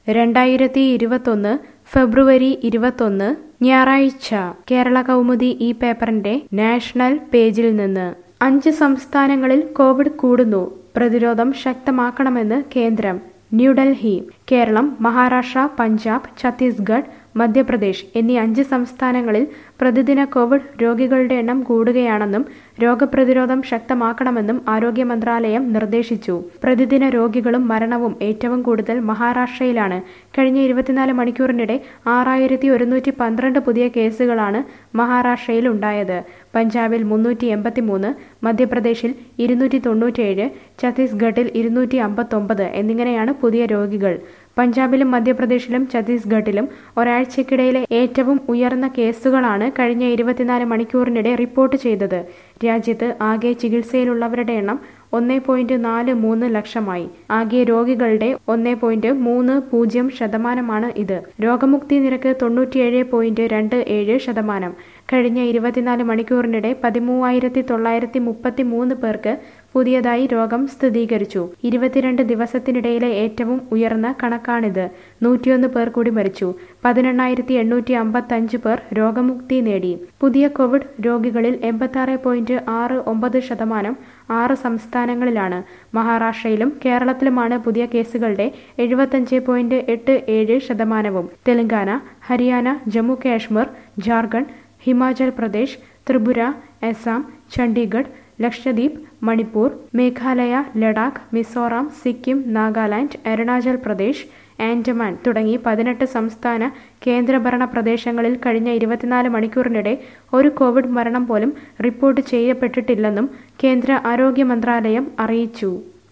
രണ്ടായിരത്തി ഇരുപത്തൊന്ന് ഫെബ്രുവരി ഇരുപത്തൊന്ന് ഞായറാഴ്ച കേരള കൗമുദി ഈ പേപ്പറിന്റെ നാഷണൽ പേജിൽ നിന്ന് അഞ്ച് സംസ്ഥാനങ്ങളിൽ കോവിഡ് കൂടുന്നു പ്രതിരോധം ശക്തമാക്കണമെന്ന് കേന്ദ്രം ന്യൂഡൽഹി കേരളം മഹാരാഷ്ട്ര പഞ്ചാബ് ഛത്തീസ്ഗഡ് മധ്യപ്രദേശ് എന്നീ അഞ്ച് സംസ്ഥാനങ്ങളിൽ പ്രതിദിന കോവിഡ് രോഗികളുടെ എണ്ണം കൂടുകയാണെന്നും രോഗപ്രതിരോധം ശക്തമാക്കണമെന്നും ആരോഗ്യ മന്ത്രാലയം നിർദ്ദേശിച്ചു പ്രതിദിന രോഗികളും മരണവും ഏറ്റവും കൂടുതൽ മഹാരാഷ്ട്രയിലാണ് കഴിഞ്ഞ ഇരുപത്തിനാല് മണിക്കൂറിനിടെ ആറായിരത്തി ഒരുന്നൂറ്റി പന്ത്രണ്ട് പുതിയ കേസുകളാണ് മഹാരാഷ്ട്രയിൽ ഉണ്ടായത് പഞ്ചാബിൽ മുന്നൂറ്റി എൺപത്തിമൂന്ന് മധ്യപ്രദേശിൽ ഇരുന്നൂറ്റി തൊണ്ണൂറ്റേഴ് ഛത്തീസ്ഗഡിൽ ഇരുന്നൂറ്റി അമ്പത്തൊമ്പത് എന്നിങ്ങനെയാണ് പുതിയ രോഗികൾ പഞ്ചാബിലും മധ്യപ്രദേശിലും ഛത്തീസ്ഗഡിലും ഒരാഴ്ചക്കിടയിലെ ഏറ്റവും ഉയർന്ന കേസുകളാണ് കഴിഞ്ഞ ഇരുപത്തിനാല് മണിക്കൂറിനിടെ റിപ്പോർട്ട് ചെയ്തത് രാജ്യത്ത് ആകെ ചികിത്സയിലുള്ളവരുടെ എണ്ണം ഒന്നേ പോയിന്റ് നാല് മൂന്ന് ലക്ഷമായി ആകെ രോഗികളുടെ ഒന്നേ പോയിന്റ് മൂന്ന് പൂജ്യം ശതമാനമാണ് ഇത് രോഗമുക്തി നിരക്ക് തൊണ്ണൂറ്റിയേഴ് പോയിന്റ് രണ്ട് ഏഴ് ശതമാനം കഴിഞ്ഞ ഇരുപത്തിനാല് മണിക്കൂറിനിടെ പതിമൂവായിരത്തി തൊള്ളായിരത്തി മുപ്പത്തി മൂന്ന് പേർക്ക് പുതിയതായി രോഗം സ്ഥിരീകരിച്ചു ഇരുപത്തിരണ്ട് ദിവസത്തിനിടയിലെ ഏറ്റവും ഉയർന്ന കണക്കാണിത് നൂറ്റിയൊന്ന് പേർ കൂടി മരിച്ചു പതിനെണ്ണായിരത്തി എണ്ണൂറ്റി അമ്പത്തി അഞ്ച് പേർ രോഗമുക്തി നേടി പുതിയ കോവിഡ് രോഗികളിൽ എൺപത്തി പോയിന്റ് ആറ് ഒമ്പത് ശതമാനം ആറ് സംസ്ഥാനങ്ങളിലാണ് മഹാരാഷ്ട്രയിലും കേരളത്തിലുമാണ് പുതിയ കേസുകളുടെ എഴുപത്തഞ്ച് പോയിന്റ് എട്ട് ഏഴ് ശതമാനവും തെലങ്കാന ഹരിയാന ജമ്മു കാശ്മീർ ജാർഖണ്ഡ് ഹിമാചൽ പ്രദേശ് ത്രിപുര അസം ചണ്ഡീഗഡ് ലക്ഷദ്വീപ് മണിപ്പൂർ മേഘാലയ ലഡാക്ക് മിസോറാം സിക്കിം നാഗാലാൻഡ് അരുണാചൽ പ്രദേശ് ആൻഡമാൻ തുടങ്ങി പതിനെട്ട് സംസ്ഥാന കേന്ദ്രഭരണ പ്രദേശങ്ങളിൽ കഴിഞ്ഞ ഇരുപത്തിനാല് മണിക്കൂറിനിടെ ഒരു കോവിഡ് മരണം പോലും റിപ്പോർട്ട് ചെയ്യപ്പെട്ടിട്ടില്ലെന്നും കേന്ദ്ര ആരോഗ്യ മന്ത്രാലയം അറിയിച്ചു